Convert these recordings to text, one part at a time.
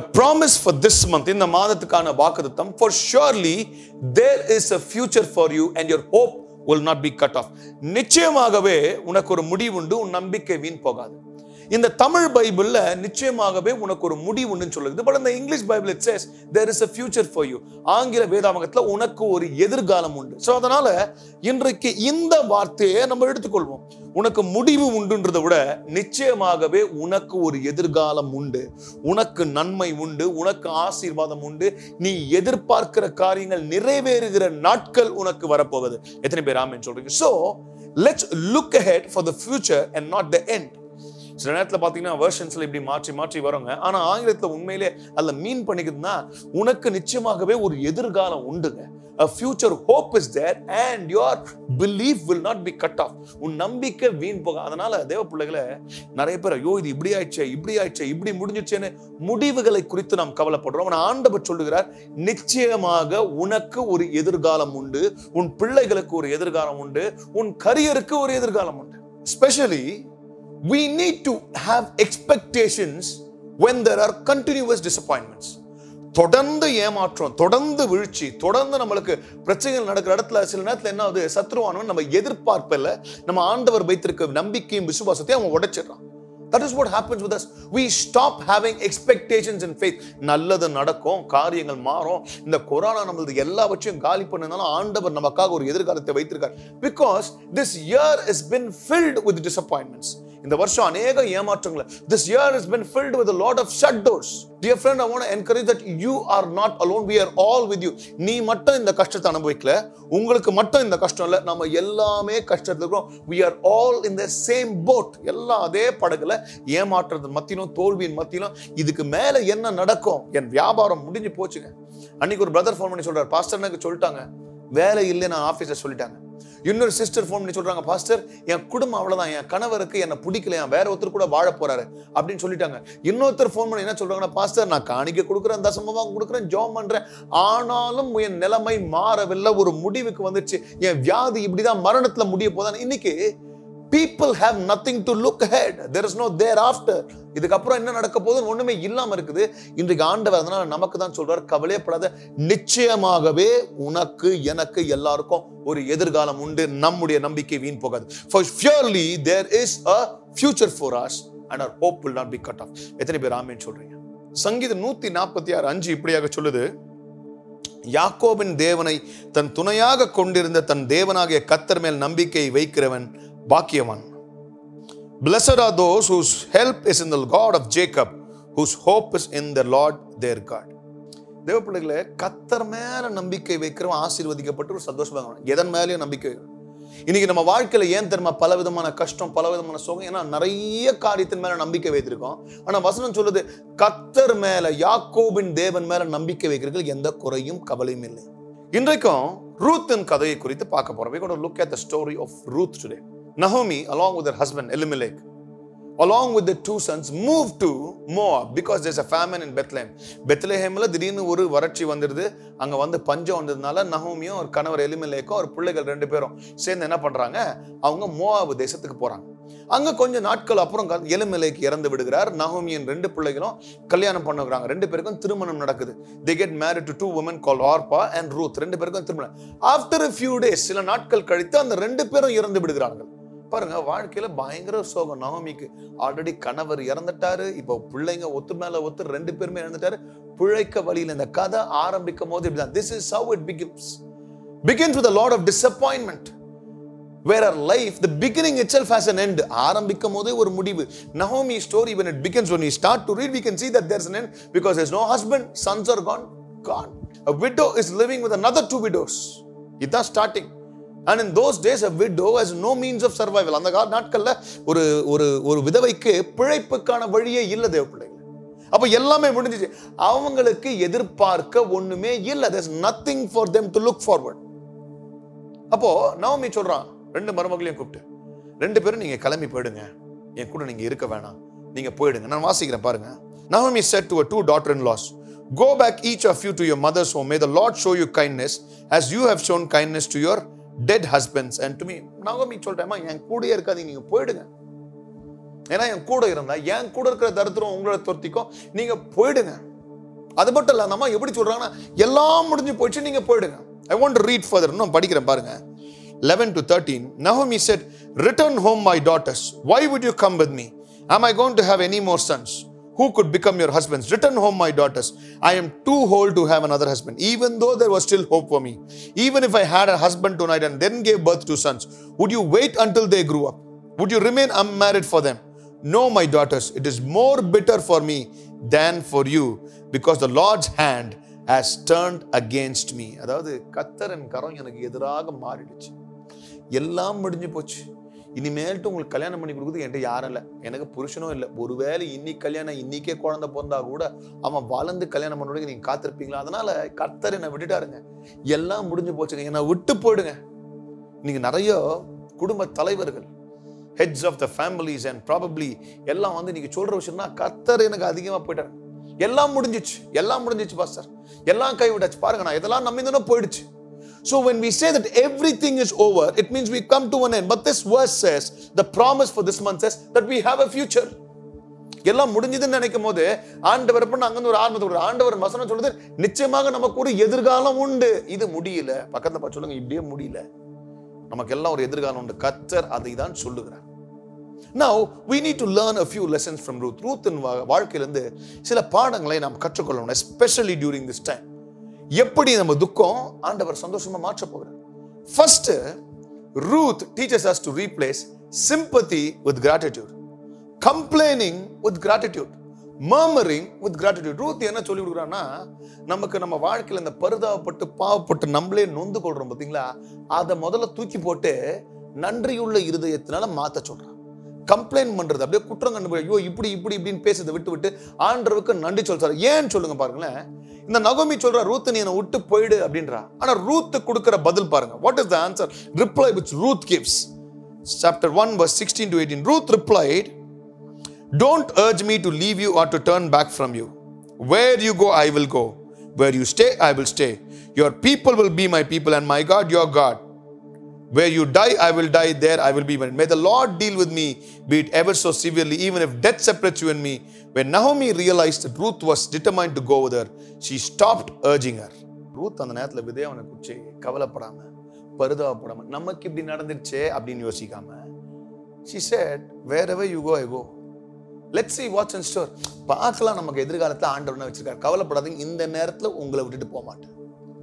Promise for this month இந்த மாதத்துக்கான வாக்குத்தத்தம் for surely there is a future for you and your hope will not be cut off நிச்சயமாகவே உனக்கு ஒரு முடிவுண்டு உன் நம்பிக்கை வீண் போகாது இந்த தமிழ் பைபிள்ல நிச்சயமாகவே உனக்கு ஒரு முடிவு உண்டுன்னு சொல்லுது பட் இந்த English Bible it says there is a future for you ஆங்கில வேதாமகத்துல உனக்கு ஒரு எதிர்காலம் உண்டு ஸோ அதனால இன்றைக்கு இந்த வார்த்தையை நம்ம எடுத்துக்கொள்வோம் உனக்கு முடிவு உண்டுன்றதை விட நிச்சயமாகவே உனக்கு ஒரு எதிர்காலம் உண்டு உனக்கு நன்மை உண்டு உனக்கு ஆசீர்வாதம் உண்டு நீ எதிர்பார்க்கிற காரியங்கள் நிறைவேறுகிற நாட்கள் உனக்கு வரப்போகுது எத்தனை பேர் ஆமென் சொல்றீங்க so let's look ahead for the future and not the end சில நேரத்தில் பார்த்தீங்கன்னா வெர்ஷன்ஸ்ல இப்படி மாற்றி மாற்றி வருங்க ஆனா ஆங்கிலத்தில் உண்மையிலே அதில் மீன் பண்ணிக்குதுன்னா உனக்கு நிச்சயமாகவே ஒரு எதிர்காலம் உண்டுங்க a future hope is there and your belief will not be cut off உன் நம்பிக்கை வீண் போக அதனால தேவ பிள்ளைகளை நிறைய பேர் ஐயோ இது இப்படி ஆயிடுச்சே இப்படி ஆயிடுச்சே இப்படி முடிஞ்சிச்சேன்னு முடிவுகளை குறித்து நாம் கவலைப்படுறோம் ஆனா ஆண்டவர் சொல்லுகிறார் நிச்சயமாக உனக்கு ஒரு எதிர்காலம் உண்டு உன் பிள்ளைகளுக்கு ஒரு எதிர்காலம் உண்டு உன் கரியருக்கு ஒரு எதிர்காலம் உண்டு specially we need to have expectations when there are continuous disappointments தொடர்ந்து ஏமாற்றம் தொடர்ந்து வீழ்ச்சி தொடர்ந்து நம்மளுக்கு பிரச்சனைகள் நடக்கிற இடத்துல சில நேரத்துல என்ன ஆகுது சத்ருவானவன் நம்ம எதிர்பார்ப்பில் நம்ம ஆண்டவர் வைத்திருக்க நம்பிக்கையும் விசுவாசத்தையும் அவன் உடைச்சிடுறான் that is what happens with us we stop having expectations in faith நல்லது நடக்கும் காரியங்கள் மாறும் இந்த கொரோனா நம்மளது எல்லாவற்றையும் காலி பண்ணனாலும் ஆண்டவர் நமக்காக ஒரு எதிர்காலத்தை வைத்திருக்கார் because this year is been filled with disappointments இந்த வருஷம் அநேக ஏமாற்றங்கள் this year is been filled with lot of shut doors dear friend I want encourage that you are not alone we are all with you நீ மட்டும் இந்த கஷ்டத்தை அனுபவிக்கல உங்களுக்கு மட்டும் இந்த கஷ்டம் இல்லை நம்ம எல்லாமே கஷ்டத்துல இருக்கிறோம் we are all in the same boat எல்லாம் அதே படகுல ஏமாற்றத்தின் மத்தியிலும் தோல்வியின் மத்தியிலும் இதுக்கு மேல என்ன நடக்கும் என் வியாபாரம் முடிஞ்சு போச்சுங்க அன்னைக்கு ஒரு பிரதர் ஃபோன் பண்ணி சொல்றாரு பாஸ்டர் எனக்கு சொல்லிட்டாங்க வேலை இல்லை நான் ஆஃபீஸில் சொல்லிட்டாங்க இன்னொரு சிஸ்டர் ஃபோன் பண்ணி சொல்றாங்க பாஸ்டர் என் குடும்பம் அவ்வளவுதான் என் கணவருக்கு என்னை பிடிக்கலையா வேற ஒருத்தர் கூட வாழ போறாரு அப்படின்னு சொல்லிட்டாங்க இன்னொருத்தர் ஃபோன் பண்ணி என்ன சொல்றாங்கன்னா பாஸ்டர் நான் காணிக்க கொடுக்குறேன் தசமமாக கொடுக்குறேன் ஜோம் பண்றேன் ஆனாலும் என் நிலைமை மாறவில்லை ஒரு முடிவுக்கு வந்துச்சு என் வியாதி இப்படிதான் மரணத்துல முடிய போதான் இன்னைக்கு people have nothing to look ahead there is no thereafter இதுக்கப்புறம் என்ன நடக்க போகுதுன்னு ஒண்ணுமே இல்லாம இருக்குது இன்றைக்கு ஆண்டவர் அதனால நமக்கு தான் சொல்றார் கவலையப்படாத நிச்சயமாகவே உனக்கு எனக்கு எல்லாருக்கும் ஒரு எதிர்காலம் உண்டு நம்முடைய நம்பிக்கை வீண் போகாது for surely there is a future for us and our hope will not be cut off எத்தனை பேர் ஆமேன்னு சொல்றீங்க சங்கீதம் நூத்தி நாற்பத்தி ஆறு அஞ்சு இப்படியாக சொல்லுது யாக்கோபின் தேவனை தன் துணையாக கொண்டிருந்த தன் தேவனாகிய கத்தர் மேல் நம்பிக்கை வைக்கிறவன் பாக்கியவான் Blessed are those whose help is in the God of Jacob, whose hope is in the Lord their God. தேவ பிள்ளைகளே கத்தர் மேல நம்பிக்கை வைக்கிறவன் ஆசீர்வதிக்கப்பட்டு ஒரு சந்தோஷமாக இருக்கணும். எதன் மேலேயும் நம்பிக்கை வைக்கணும். இன்னைக்கு நம்ம வாழ்க்கையில ஏன் தெரியுமா பல விதமான கஷ்டம் பல விதமான சோகம் ஏன்னா நிறைய காரியத்தின் மேல நம்பிக்கை வைத்திருக்கோம் ஆனா வசனம் சொல்லுது கத்தர் மேல யாக்கோபின் தேவன் மேல நம்பிக்கை வைக்கிறதுக்கு எந்த குறையும் கவலையும் இல்லை இன்றைக்கும் ரூத்தின் கதையை குறித்து பார்க்க போறோம் we're going to look at the story of Ruth today Naomi along with her husband Elimelech along with the two sons moved to Moab because there's a famine in Bethlehem பெத்லஹேம்ல திடீர்னு ஒரு வறட்சி வந்துடுது அங்க வந்து பஞ்சம் வந்ததுனால நகோமியும் ஒரு கணவர் எலிமெலேக்கும் ஒரு பிள்ளைகள் ரெண்டு பேரும் சேர்ந்து என்ன பண்றாங்க அவங்க மோவாபு தேசத்துக்கு போறாங்க அங்க கொஞ்ச நாட்கள் அப்புறம் எலிமெலேக்கு இறந்து விடுகிறார் நகோமியின் ரெண்டு பிள்ளைகளும் கல்யாணம் பண்ணுகிறாங்க ரெண்டு பேருக்கும் திருமணம் நடக்குது they get married to two women called Orpah and Ruth ரெண்டு பேருக்கும் திருமணம் ஆஃப்டர் a few days சில நாட்கள் கழித்து அந்த ரெண்டு பேரும் இறந்து விடுகிறார்கள் பாருங்க வாழ்க்கையில பயங்கர சோகம் நவமிக்கு ஆல்ரெடி கணவர் இறந்துட்டாரு இப்போ பிள்ளைங்க ஒத்து மேல ஒத்து ரெண்டு பேருமே இறந்துட்டாரு பிழைக்க வழியில் இந்த கதை ஆரம்பிக்கும் போது இப்படிதான் this is how it begins begins with a lot of disappointment where our life the beginning itself has an end ஆரம்பிக்கும் போதே ஒரு முடிவு Naomi story when it begins when we start to read we can see that there's an end because there's no husband sons are gone gone a widow is living with another two widows இதுதான் starting and in those days a widow has no means of survival அந்த கால நாட்கள்ல ஒரு ஒரு ஒரு விதவைக்கு பிழைப்புக்கான வழியே இல்லை தேவ பிள்ளைகள் அப்ப எல்லாமே முடிஞ்சிச்சு அவங்களுக்கு எதிர்பார்க்க ஒண்ணுமே இல்லை there's nothing for them to look forward அப்போ நவமி சொல்றான் ரெண்டு மருமகளையும் கூப்பிட்டு ரெண்டு பேரும் நீங்க கிளம்பி போயிடுங்க என் கூட நீங்க இருக்க வேணாம் நீங்க போயிடுங்க நான் வாசிக்கிறேன் பாருங்க Navami said to her two daughter in laws go back each of you to your mother's home may the lord show you kindness as you have shown kindness to your dead husbands and to me Navami சொல்றேம்மா என் கூடயே இருக்காதீங்க நீங்க போயிடுங்க ஏன்னா என் கூட இருந்தா என் கூட இருக்கிற தரித்திரம் உங்களை துரத்திக்கும் நீங்க போயிடுங்க அது மட்டும் இல்ல அந்த அம்மா எப்படி சொல்றாங்கன்னா எல்லாம் முடிஞ்சு போச்சு நீங்க போயிடுங்க ஐ வாண்ட் ரீட் ஃபர்தர் இன்னும் படிக்கிறேன் பாருங்க 11 to 13 Naomi said return home my daughters why would you come with me am i going to have any more sons who could become your husbands return home my daughters i am too old to have another husband even though there was still hope for me even if i had a husband tonight and then gave birth to sons would you wait until they grew up would you remain unmarried for them no my daughters it is more bitter for me than for you because the lord's hand has turned against me அதாவது கத்தரன் கரம் எனக்கு எதிராக மாறிடுச்சு எல்லாம் முடிஞ்சு போச்சு இனிமேல்ட்டு உங்களுக்கு கல்யாணம் பண்ணி கொடுக்குறது என்கிட்ட யாரும் இல்லை எனக்கு புருஷனும் இல்லை ஒருவேளை இன்னைக்கு கல்யாணம் இன்னைக்கே குழந்தை பிறந்தா கூட அவன் வளர்ந்து கல்யாணம் பண்ணுறதுக்கு நீங்க காத்திருப்பீங்களா அதனால கர்த்தர் என்னை விட்டுட்டாருங்க எல்லாம் முடிஞ்சு போச்சுங்க என்னை விட்டு போயிடுங்க நீங்க நிறைய குடும்ப தலைவர்கள் heads of the families and probably எல்லாம் வந்து நீங்க சொல்ற விஷயம்னா கர்த்தர் எனக்கு அதிகமா போயிட்டாரு எல்லாம் முடிஞ்சிச்சு எல்லாம் முடிஞ்சிச்சு பாஸ்டர் எல்லாம் கைவிட்டாச்சு பாருங்க நான் இதெல்லாம் நம்பிந்தோன்னா போயிடுச்சு So when we say that everything is over, it means we come to an end. But this verse says, the promise for this month says that we have a future. எல்லாம் முடிஞ்சதுன்னு நினைக்கும் போது ஆண்டவர் பண்ண அங்கிருந்து ஒரு ஆரம்பத்தை ஒரு ஆண்டவர் வசனம் சொல்லுது நிச்சயமாக நமக்கு ஒரு எதிர்காலம் உண்டு இது முடியல பக்கத்துல பார்த்து சொல்லுங்க இப்படியே முடியல நமக்கு எல்லாம் ஒரு எதிர்காலம் உண்டு கத்தர் அதை தான் சொல்லுகிறார் Now we need to learn a few lessons from Ruth. ரூத்தின் வா- வாழ்க்கையிலிருந்து சில பாடங்களை நாம் கற்றுக்கொள்ளணும் especially during this time. எப்படி நம்ம துக்கம் ஆண்டவர் சந்தோஷமா மாற்ற போகிறார் first Ruth teaches us to replace sympathy with gratitude complaining with gratitude murmuring with gratitude Ruth என்ன சொல்லி கொடுக்குறான்னா நமக்கு நம்ம வாழ்க்கையில இந்த பரிதாபப்பட்டு பாவப்பட்டு நம்மளே நொந்து கொள்றோம் பாத்தீங்களா அதை முதல்ல தூக்கி போட்டு நன்றியுள்ள இருதயத்தினால மாத்த சொல்றான் கம்ப்ளைண்ட் பண்றது அப்படியே குற்றம் கண்டுபிடி ஐயோ இப்படி இப்படி இப்படின்னு பேசுறதை விட்டு விட்டு ஆண்டவருக்கு நன்றி சொல்றாரு ஏன்னு சொல்லுங்க பாருங்களேன் இந்த நகோமி சொல்றா ரூத் நீ என்னை விட்டு போயிடு அப்படின்றா ஆனா ரூத் கொடுக்கிற பதில் பாருங்க what is the answer reply which Ruth gives chapter one verse sixteen to eighteen Ruth replied Don't urge me to leave you or to turn back from you. Where you go, I will go. Where you stay, I will stay. Your people will be my people, and my God, your God. Where you die, I will die. There I will be. buried. May the Lord deal with me, be it ever so severely, even if death separates you and me. When Naomi realized that Ruth was determined to go with her, she stopped urging her. Ruth அந்த நேரத்தில் விதே அவனை குச்சி கவலைப்படாம பரிதாபப்படாம நமக்கு இப்படி நடந்துருச்சே அப்படின்னு யோசிக்காம she said wherever you go i go let's see what's in store பார்க்கலாம் நமக்கு எதிர்காலத்தில் ஆண்டவர் என்ன வச்சிருக்காரு கவலைப்படாதீங்க இந்த நேரத்தில் உங்களை விட்டுட்டு போக மாட்டேன்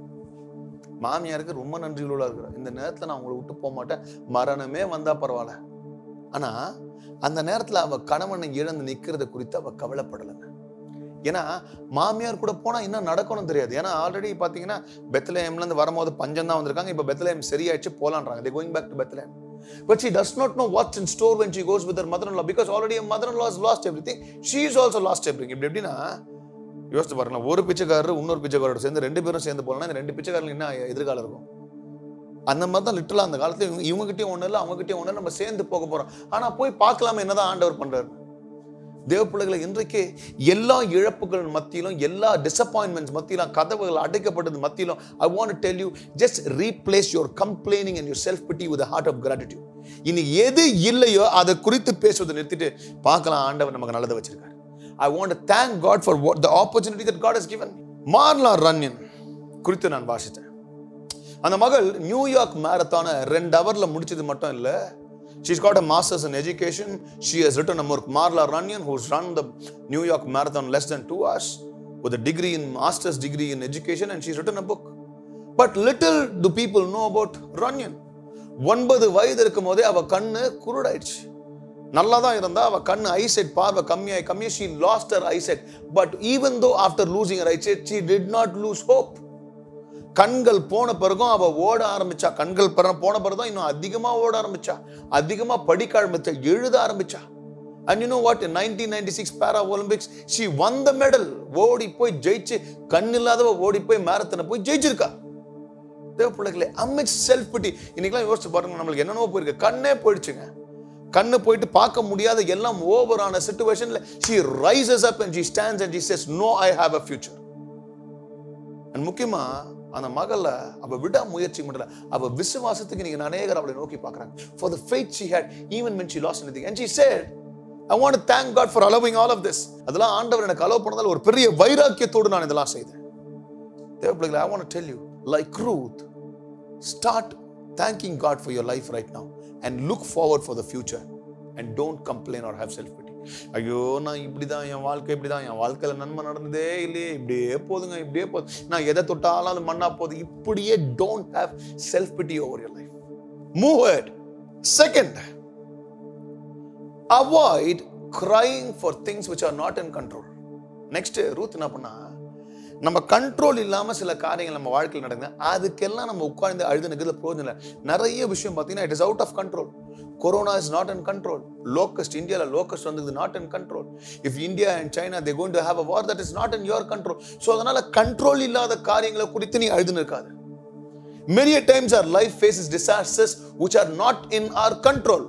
மாமியாருக்கு ரொம்ப நன்றி உள்ள இருக்கிறேன் இந்த நேரத்தில் நான் உங்களை விட்டு போக மாட்டேன் மரணமே வந்தா பரவாயில்ல ஆனா அந்த நேரத்தில் அவ கணவனை இழந்து நிற்கிறத குறித்து அவ கவலைப்படலைங்க ஏன்னா மாமியார் கூட போனா என்ன நடக்கணும் தெரியாது ஏன்னா ஆல்ரெடி பாத்தீங்கன்னா பெத்லஹேம்ல இருந்து வரும்போது பஞ்சம் தான் வந்திருக்காங்க இப்போ பெத்லஹேம் சரியாயிடுச்சு போலான்றாங்க they going back to bethlehem but she does not know what's in store when she goes with her mother-in-law because already her mother-in-law has lost everything she is also lost everything இப்படி எப்படின்னா யோசிச்சு பாருங்களேன் ஒரு பிச்சைக்காரர் இன்னொரு பிச்சைக்காரோட சேர்ந்து ரெண்டு பேரும் சேர்ந்து போனா இந்த ரெண்டு பிச்சைக்காரர்கள் என்ன எதிர்காலம் இருக்கும் அந்த மாதிரி தான் லிட்டலா அந்த காலத்துல இவங்க இவங்ககிட்டயும் ஒண்ணு இல்லை அவங்ககிட்டயும் ஒண்ணு இல்லை நம்ம சேர்ந்து போக போறோம் ஆனா போய் பார்க்கலாமே என்னதான் ஆண்டவர் பண்றாரு தேவ பிள்ளைகளை இன்றைக்கு எல்லா இழப்புகள் மத்தியிலும் எல்லா டிசப்பாயின்மெண்ட்ஸ் மத்தியிலும் கதவுகள் அடைக்கப்பட்டது மத்தியிலும் I want tell you just replace your complaining and your self pity with heart of gratitude இனி எது இல்லையோ அதை குறித்து பேசுவதை நிறுத்திட்டு பார்க்கலாம் ஆண்டவர் நமக்கு நல்லதை வச்சிருக்காரு I want thank God for what the opportunity that God has given Marla Runyan குறித்து நான் வாசித்தேன் அந்த மகள் நியூயார்க் மேரத்தான ரெண்டு ஹவர்ல முடிச்சது மட்டும் இல்ல She's got a master's in education. She has written a book. Marla Runyon, who's run the New York Marathon less than two hours with a degree in master's degree in education, and she's written a book. But little do people know about Runyon. ஒன்பது வயது இருக்கும் போதே அவ கண்ணு குருடாயிடுச்சு நல்லா தான் இருந்தா அவ கண்ணு ஐசெட் பார்வை கம்மியாய் கம்மியா she lost her eyesight but even though after losing her eyesight she did not lose hope கண்கள் போன பிறகும் அவ ஓட ஆரம்பிச்சா கண்கள் பிற- போன பிறகு தான் இன்னும் அதிகமா ஓட ஆரம்பிச்சா அதிகமா படிக்க ஆரம்பிச்சா எழுத ஆரம்பிச்சா and you know what nineteen ninety six Paralympics she வந்த மெடல் ஓடி போய் ஜெயிச்சு கண் இல்லாதவ ஓடி போய் மேரத்தனை போய் ஜெயிச்சிருக்கா தேவ பிள்ளைகளே அமிட் செல்ஃப் பிட்டி இன்னைக்கெல்லாம் யோசிச்சு பாருங்க நம்மளுக்கு என்னென்னவோ போயிருக்கு கண்ணே போயிடுச்சுங்க கண்ணு போயிட்டு பார்க்க முடியாத எல்லாம் ஓவர் ஆன சுச்சுவேஷன்ல she rises up and she stands and she says no I have a future அண்ட் முக்கியமா அந்த மகள அவ விடா முயற்சி பண்ணல அவ விசுவாசத்துக்கு நீங்க அநேகர் அவளை நோக்கி பார்க்கறாங்க for the faith she had even when she lost anything and she said I want thank God for allowing all of this அதெல்லாம் ஆண்டவர் எனக்கு அலோவ் பண்ணதால் ஒரு பெரிய வைராக்கியத்தோடு நான் இதெல்லாம் செய்தேன் தேவ பிள்ளைகளை I want tell you like Ruth start thanking God for your life right now and look forward for the future and don't complain or have self pity ஐயோ நான் இப்படி தான் என் வாழ்க்கை இப்படி தான் என் வாழ்க்கையில் நன்மை நடந்ததே இல்லையே இப்படியே போதுங்க இப்படியே போதும் நான் எதை தொட்டாலும் அது மண்ணா போகுது இப்படியே don't have self pity over your life move ahead second avoid crying for things which are not in control next Ruth என்ன பண்ணா நம்ம கண்ட்ரோல் இல்லாம சில காரியங்கள் நம்ம வாழ்க்கையில் நடக்குது அதுக்கெல்லாம் நம்ம உட்கார்ந்து அழுது நிற்கிறது பிரயோஜனம் இல்லை நிறைய விஷயம் பார்த்தீங்கன்னா it is out of control corona is not in control locust இந்தியாவில் லோக்கஸ்ட் வந்தது not in control if India and China they going to have a war that is not in your control so அதனால control இல்லாத காரியங்களை குறித்து நீ அழுது நிற்காது Many a times our life faces disasters which are not in our control.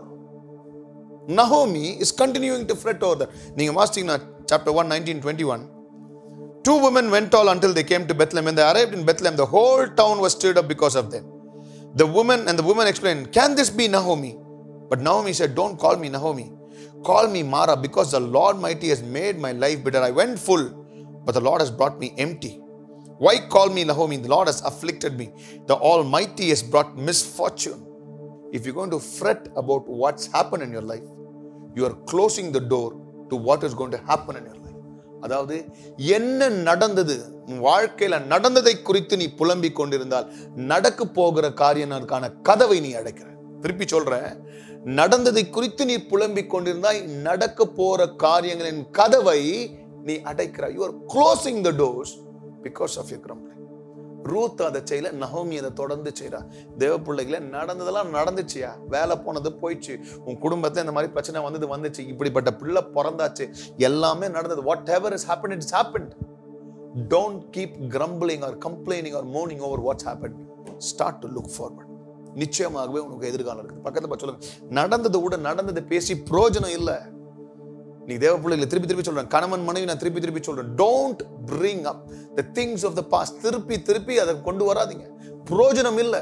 Naomi is continuing to fret over that. நீங்க வாசித்தீங்கன்னா chapter 1, 19, 21. Two women went all until they came to Bethlehem. When they arrived in Bethlehem, the whole town was stirred up because of them. The woman and the woman explained, Can this be Naomi? But Naomi said, Don't call me Naomi. Call me Mara, because the Lord mighty has made my life bitter. I went full, but the Lord has brought me empty. Why call me Naomi? The Lord has afflicted me. The Almighty has brought misfortune. If you're going to fret about what's happened in your life, you are closing the door to what is going to happen in your life. அதாவது என்ன நடந்தது உன் வாழ்க்கையில நடந்ததை குறித்து நீ புலம்பிக் கொண்டிருந்தால் நடக்க போகிற காரியத்திற்கான கதவை நீ அடைக்கிற திருப்பி சொல்றேன் நடந்ததை குறித்து நீ புலம்பிக் கொண்டிருந்தாய் நடக்க போற காரியங்களின் கதவை நீ அடைக்கிறாய் you are closing the doors because of your grumbling Ruth அதை செய்யல நகோமி அதை தொடர்ந்து செய்யறா தேவ பிள்ளைகளே நடந்ததெல்லாம் நடந்துச்சியா வேலை போனது போயிடுச்சு உன் குடும்பத்துல இந்த மாதிரி பிரச்சனை வந்தது வந்துச்சு இப்படிப்பட்ட பிள்ளை பிறந்தாச்சு எல்லாமே நடந்தது whatever is happen it's happen don't keep grumbling or complaining or mourning over what's happen start to look forward நிச்சயமாகவே உனக்கு எதிர்காலம் இருக்குது பக்கத்துல பார்த்து சொல்லுங்க நடந்ததை விட நடந்ததை பேசி பிரயோஜனம் இல்லை நீ தேவ பிள்ளைகளை திருப்பி திருப்பி சொல்றேன் கணவன் மனைவி நான் திருப்பி திருப்பி சொல்றேன் don't bring up the things of the past திருப்பி திருப்பி அதை கொண்டு வராதீங்க பிரயோஜனம் இல்லை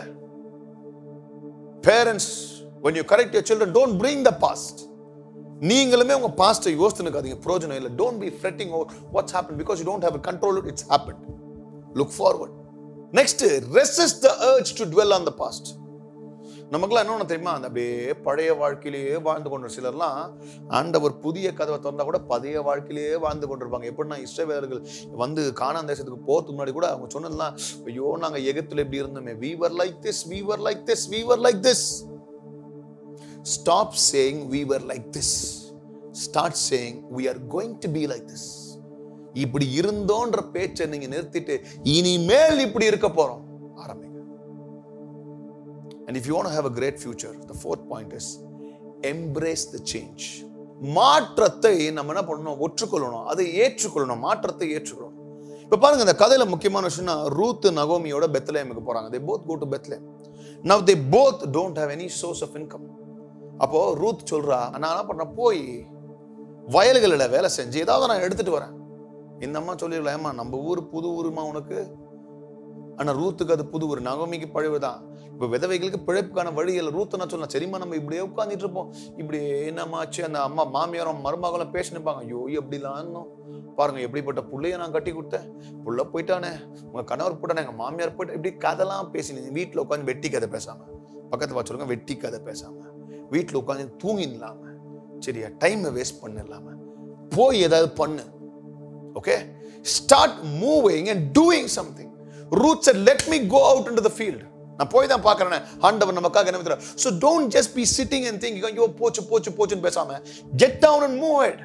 parents when you correct your children don't bring the past நீங்களுமே உங்க பாஸ்டை யோசித்து இருக்காதீங்க பிரயோஜனம் இல்லை don't be fretting over what's happen because you don't have control it's happen look forward next resist the urge to dwell on the past நமக்குலாம் இன்னொன்று தெரியுமா அந்த அப்படியே பழைய வாழ்க்கையிலேயே வாழ்ந்து கொண்ட சிலர்லாம் ஆண்டவர் புதிய கதவை திறந்தா கூட பழைய வாழ்க்கையிலேயே வாழ்ந்து கொண்டிருப்பாங்க எப்படின்னா இஸ்ரவேலர்கள் வந்து கானான் தேசத்துக்கு போறதுக்கு முன்னாடி கூட அவங்க சொன்னதெல்லாம் ஐயோ நாங்க எகத்துல எப்படி இருந்தோமே we were like this we were like this we were like this stop saying we were like this start saying we are going to be like this இப்படி இருந்தோன்ற பேச்சை நீங்க நிறுத்திட்டு இனிமேல் இப்படி இருக்க போறோம் ஆரம்பிங்க And if you want to have a great future, the fourth point is embrace the change. மாற்றத்தை நம்ம என்ன பண்ணணும் ஒற்றுக்கொள்ளணும் அதை ஏற்றுக்கொள்ளணும் மாற்றத்தை ஏற்றுக்கொள்ளணும் இப்ப பாருங்க இந்த கதையில முக்கியமான விஷயம்னா ரூத் நகோமியோட பெத்லேமுக்கு போறாங்க they both go to bethlehem now they both don't have any source of income அப்போ ரூத் சொல்றா நான் என்ன பண்றேன் போய் வயல்களில் வேலை செஞ்சு ஏதாவது நான் எடுத்துட்டு வரேன் இந்த அம்மா சொல்லிடலாம் ஏமா நம்ம ஊர் புது ஊருமா உனக்கு ஆனா ரூத்துக்கு அது புது ஊர் நகோமிக்கு பழிவுதான் இப்ப விதவைகளுக்கு பிழைப்புக்கான வழிகள் ரூத்து நான் சொன்னா சரிம்மா நம்ம இப்படியே உட்காந்துட்டு இருப்போம் இப்படி என்னமாச்சு அந்த அம்மா மாமியாரும் மருமகளும் பேசினுப்பாங்க ஐயோ எப்படிலாம் இருந்தோம் பாருங்க எப்படிப்பட்ட புள்ளைய நான் கட்டி கொடுத்தேன் புள்ள போயிட்டானே உங்க கணவர் போயிட்டானே எங்க மாமியார் போயிட்டா இப்படி கதைலாம் பேசினீங்க வீட்டுல உட்காந்து வெட்டி கதை பேசாம பக்கத்துல பார்த்து சொல்லுங்க வெட்டி கதை பேசாம வீட்டுல உட்காந்து தூங்கிடலாம சரியா டைமை வேஸ்ட் பண்ணிடலாம போய் ஏதாவது பண்ணு okay start moving and doing something Ruth said let me go out into the field நான் போய் தான் பார்க்கறேன் ஆண்டவர் நமக்காக என்ன வைக்கிறார் so don't just be sitting and thinking ஐயோ போச்சு போச்சு போச்சுன்னு பேசாம get down and move it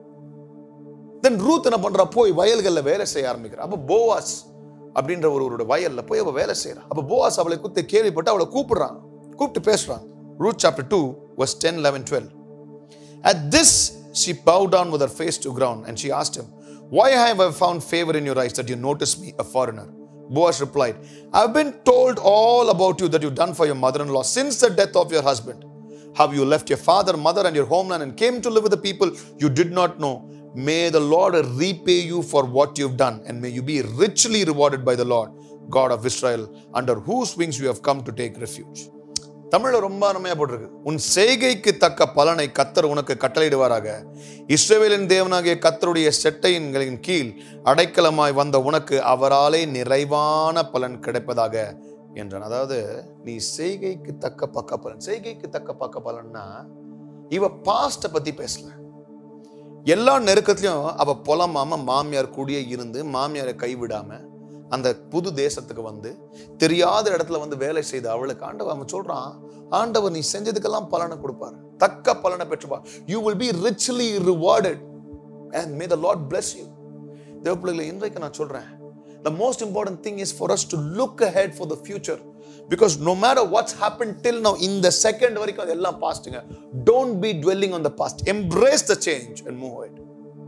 then Ruth என்ன பண்றா போய் வயல்கள்ல வேலை செய்ய ஆரம்பிக்கிறா அப்ப போவாஸ் அப்படின்ற ஒருவரோட வயல்ல போய் அவ வேலை செய்யறா அப்ப போவாஸ் அவளை குத்து கேள்விப்பட்டு அவளை கூப்பிடுறான் கூப்பிட்டு பேசுறான் Ruth chapter two was ten eleven twelve At this, she bowed down with her face to ground and she asked him, Why have I found favor in your eyes that you notice me, a foreigner? Boaz replied, I've been told all about you that you've done for your mother in law since the death of your husband. How you left your father, mother, and your homeland and came to live with the people you did not know. May the Lord repay you for what you've done, and may you be richly rewarded by the Lord, God of Israel, under whose wings you have come to take refuge. தமிழ்ல ரொம்ப அருமையா போட்டிருக்கு உன் செய்கைக்கு தக்க பலனை கத்தர் உனக்கு கட்டளையிடுவாராக இஸ்ரவேலின் தேவனாகிய கத்தருடைய செட்டையின்களின் கீழ் அடைக்கலமாய் வந்த உனக்கு அவராலே நிறைவான பலன் கிடைப்பதாக என்றான் அதாவது நீ செய்கைக்கு தக்க பக்க பலன் செய்கைக்கு தக்க பக்க பலன்னா இவ பாஸ்ட பத்தி பேசல எல்லா நெருக்கத்திலையும் அவ புலமாம மாமியார் கூடயே இருந்து மாமியாரை கைவிடாம அந்த புது தேசத்துக்கு வந்து தெரியாத இடத்துல வந்து வேலை செய்த அவளுக்கு ஆண்டவர் அவன் சொல்றான் ஆண்டவர் நீ செஞ்சதுக்கெல்லாம் பலனை கொடுப்பார் தக்க பலனை பெற்றுப்பார் you will be richly rewarded and may the Lord bless you தேவ பிள்ளைகளை இன்றைக்கு நான் சொல்றேன் the most important thing is for us to look ahead for the future because no matter what's happened till now in the second வரைக்கும் அது எல்லாம் பாஸ்ட்டுங்க don't be dwelling on the past embrace the change and move ahead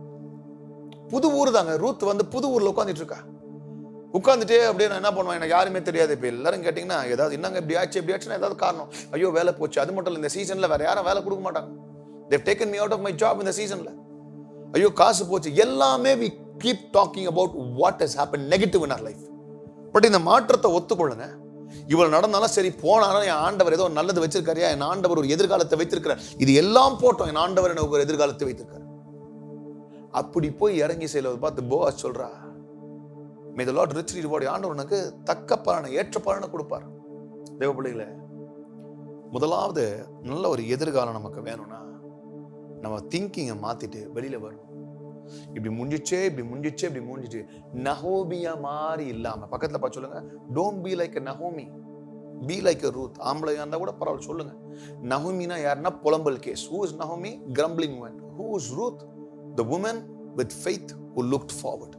புது ஊர் தாங்க Ruth வந்து புது ஊர்ல உட்காந்துட்டு இருக்கா உட்காந்துட்டே அப்படியே நான் என்ன பண்ணுவேன் எனக்கு யாருமே தெரியாது இப்போ எல்லாரும் கேட்டிங்கன்னா ஏதாவது என்னங்க இப்படி ஆச்சு இப்படி ஆச்சுன்னா ஏதாவது காரணம் ஐயோ வேலை போச்சு அது மட்டும் இல்லை இந்த சீசன்ல வேற யாரும் வேலை கொடுக்க மாட்டாங்க they've taken me out of my job இந்த சீசன்ல ஐயோ காசு போச்சு எல்லாமே we keep talking about what has happen negative in our life but இந்த மாற்றத்தை ஒத்துக்கொள்ளுங்க இவ்வளவு நடந்தாலும் சரி போனாலும் என் ஆண்டவர் ஏதோ நல்லது வச்சிருக்காரியா என் ஆண்டவர் ஒரு எதிர்காலத்தை வைத்திருக்கிறார் இது எல்லாம் போட்டோம் என் ஆண்டவர் எனக்கு ஒரு எதிர்காலத்தை வைத்திருக்கார் அப்படி போய் இறங்கி செய்யறது பார்த்து போவாஸ் சொல்றா may the Lord rich reward ஆண்டவர் உனக்கு தக்க பலனை ஏற்ற பலனை கொடுப்பார் தேவ பிள்ளைகளே முதலாவது நல்ல ஒரு எதிர்காலம் நமக்கு வேணும்னா நம்ம திங்கிங்கை மாத்திட்டு வெளியில வரணும் இப்படி முடிஞ்சிச்சே இப்படி முடிஞ்சிச்சே இப்படி முடிஞ்சிச்சு நஹோமியா மாதிரி இல்லாம பக்கத்துல பார்த்து சொல்லுங்க don't be like Naomi be like Ruth ஆம்பளையா இருந்தா கூட பரவாயில்ல சொல்லுங்க நஹோமினா யாருன்னா புலம்பல் case who is Naomi grumbling woman who is Ruth the woman with faith who looked forward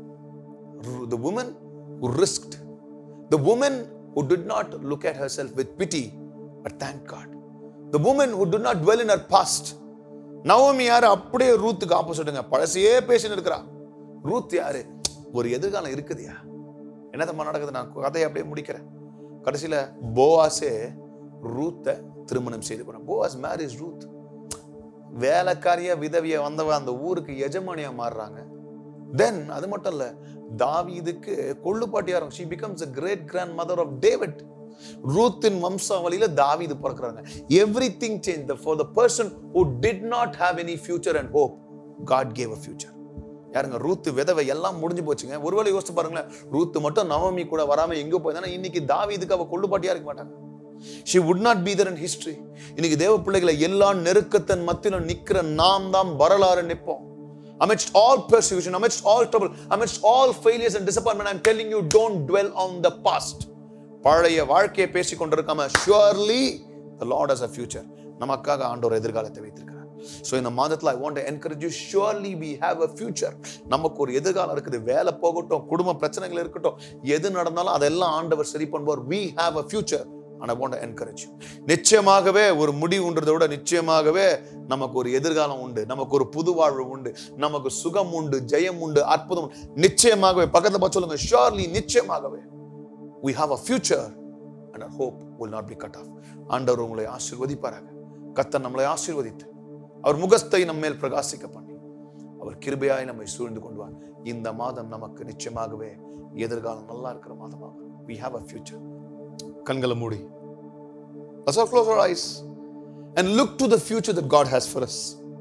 the woman who risked, the woman who did not look at herself with pity, but thank God. The woman who did not dwell in her past. Naomi யாரு அப்படியே ரூத்துக்கு ஆப்போசிட்டுங்க பழசையே பேசின்னு இருக்கிறா Ruth யாரு ஒரு எதிர்காலம் இருக்குதுயா என்னதம்மா நடக்குது நான் கதையை அப்படியே முடிக்கிறேன் கடைசியில போவாஸே ரூத்தை திருமணம் செய்து கொண்டான் போவாஸ் மேரேஜ் ரூத் வேலைக்காரியா விதவிய வந்தவ அந்த ஊருக்கு எஜமானியா மாறுறாங்க தென் அது மட்டும் இல்ல தாவீதுக்கு கொள்ளுப்பாட்டியாரம் she becomes a great grandmother of David ரூத்தின் வம்சாவளியில தாவீது பிறக்கிறாங்க everything change for the person who did not have any future and hope God gave a future யாருங்க ரூத்து விதவை எல்லாம் முடிஞ்சு போச்சுங்க ஒருவேளை யோசிச்சு பாருங்களேன் ரூத்து மட்டும் நவமி கூட வராம எங்க போயிருந்தானா இன்னைக்கு தாவீதுக்கு அவ கொள்ளுப்பாட்டியா இருக்க மாட்டாங்க she would not be there in history இன்னைக்கு தேவ பிள்ளைகளை எல்லா நெருக்கத்தின் மத்தியில நிக்கிற நாம் தான் வரலாறு நிற்போம் amidst all persecution, amidst all trouble, amidst all failures and disappointment, I'm telling you, don't dwell on the past. பழைய வாழ்க்கையை பேசிக் கொண்டிருக்காம surely the Lord has a future. நமக்காக ஆண்டவர் எதிர்காலத்தை வைத்திருக்கிறார் ஸோ இந்த மாதத்தில் I want encourage you surely we have a future நமக்கு ஒரு எதிர்காலம் இருக்குது வேலை போகட்டும் குடும்ப பிரச்சனைகள் இருக்கட்டும் எது நடந்தாலும் அதெல்லாம் ஆண்டவர் சரி பண்ணுவார் we have a future and I want to encourage you. நிச்சயமாகவே ஒரு முடிவுன்றதை விட நிச்சயமாகவே நமக்கு ஒரு எதிர்காலம் உண்டு நமக்கு ஒரு புது வாழ்வு உண்டு நமக்கு சுகம் உண்டு ஜெயம் உண்டு அற்புதம் உண்டு. நிச்சயமாகவே பக்கத்துல பார்த்து சொல்லுங்க ஷுவர்லி நிச்சயமாகவே we have a future and our hope will not be cut off ஆண்டவர் உங்களை ஆசீர்வதிப்பாராக கர்த்தர் நம்மளை ஆசீர்வதித்து அவர் முகஸ்தை நம்ம மேல் பிரகாசிக்க பண்ணி அவர் கிருபையாய் நம்மை சூழ்ந்து கொண்டு வா இந்த மாதம் நமக்கு நிச்சயமாகவே எதிர்காலம் நல்லா இருக்கிற மாதமாக we have a future கண்களை மூடி Let's all close our eyes and look to the future that God has for us.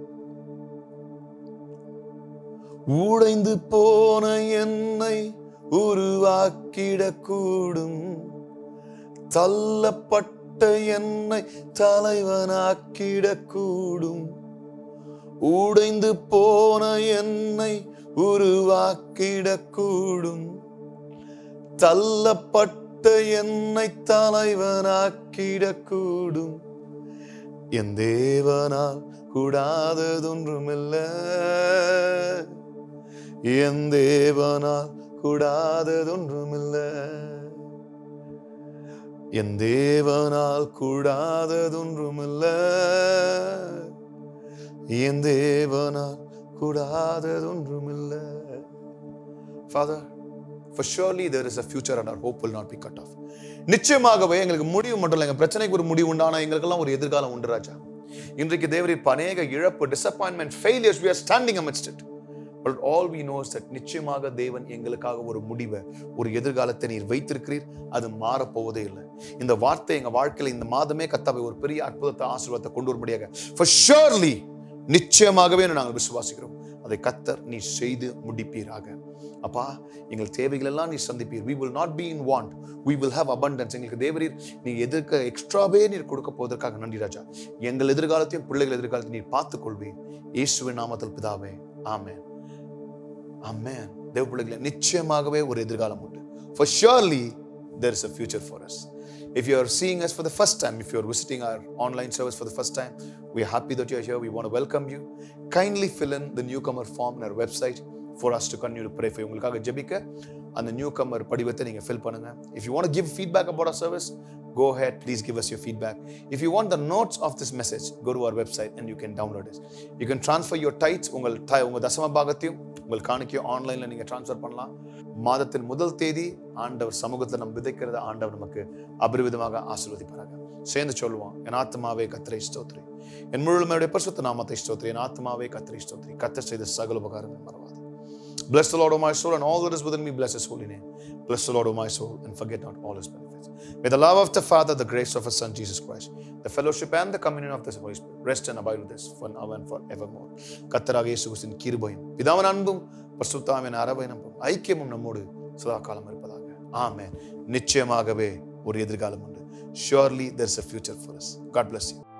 உடைந்து போன என்னை உருவாக்கிடக்கூடும் தள்ளப்பட்ட என்னை தலைவனாக்கிடக்கூடும் உடைந்து போன என்னை உருவாக்கிடக்கூடும் தள்ளப்பட்ட என்னை தலைவனாக்கிடக்கூடும் என் தேவனால் கூடாததொன்றுமில்ல என் தேவனால் கூடாததொன்றுமில்ல என் தேவனால் கூடாததொன்றுமில்ல என் தேவனால் கூடாததொன்றுமில்ல Father, for surely there is a future and our hope will not be cut off. நிச்சயமாகவே எங்களுக்கு முடிவு மட்டும் இல்லை எங்க பிரச்சனைக்கு ஒரு முடிவு உண்டு ஆனா எங்களுக்கெல்லாம் ஒரு எதிர்காலம் உண்டு ராஜா இன்றைக்கு தேவரி அநேக இழப்பு disappointment failures we are standing amidst it but all we knows that நிச்சயமாக தேவன் எங்களுக்காக ஒரு முடிவை ஒரு எதிர்காலத்தை நீர் வைத்திருக்கிறீர் அது மாறப்போவதே இல்லை இந்த வார்த்தை எங்க வாழ்க்கையில இந்த மாதமே கத்தாவை ஒரு பெரிய அற்புதத்தை ஆசீர்வாதத்தை கொண்டு வரும்படியாக for surely நிச்சயமாகவே நாங்கள் விசுவாசிக்கிறோம் அதை கத்தர் நீ செய்து முடிப்பீராக அப்பா எங்கள் தேவைகள் எல்லாம் நீ சந்திப்பீர் we will not be in want we will have abundance எங்களுக்கு தேவரீர் நீ எதிர்க்க எக்ஸ்ட்ராவே நீர் கொடுக்க போவதற்காக நன்றி ராஜா எங்கள் எதிர்காலத்தையும் பிள்ளைகள் எதிர்காலத்தையும் நீர் பார்த்துக் கொள்வீர் இயேசுவின் நாமத்தில் பிதாவே ஆமென் ஆமென் தேவ பிள்ளைகளே நிச்சயமாகவே ஒரு எதிர்காலம் உண்டு for surely there is a future for us if you are seeing us for the first time if you are visiting our online service for the first time we are happy that you are here we want to welcome you kindly fill in the newcomer form on our website for us to continue to pray for you உங்களுக்காக ஜெபிக்க அந்த new comer படிவத்தை நீங்க fill பண்ணுங்க if you want to give feedback about our service go ahead please give us your feedback if you want the notes of this message go to our website and you can download it you can transfer your tithes உங்கள் த- உங்க தசம பாகத்தையும் உங்கள் காணிக்கையும் ஆன்லைன்ல நீங்க transfer பண்ணலாம் மாதத்தின் முதல் தேதி ஆண்டவர் சமூகத்தை நம்ம விதைக்கிறத ஆண்டவர் நமக்கு அபரிவிதமாக ஆசீர்வதிப்பாராங்க சேர்ந்து சொல்லுவோம் என் ஆத்மாவே கத்திரை ஸ்தோத்ரி என் முழுமையுடைய பரிசுத்த நாமத்தை ஸ்தோத்ரி என் ஆத்மாவே கத்திரை ஸ்தோத்ரி கத்தர் செய்த சகல உபகாரங்கள் மறவாது Bless the Lord, O my soul, and all that is within me, bless His holy name. Bless the Lord, O my soul, and forget not all His benefits. May the love of the Father, the grace of His Son, Jesus Christ, the fellowship and the communion of the Holy Spirit rest and abide with us for now and forevermore. கத்தராக இயேசு கிறிஸ்துவின் கிருபையும் பிதாவின் அன்பும் பரிசுத்தாவின் அரவணைப்பும் ஐக்கியமும் நம்மோடு சதா காலம் இருப்பதாக ஆமென் நிச்சயமாகவே ஒரு எதிர்காலம் உண்டு surely there is a future for us god bless you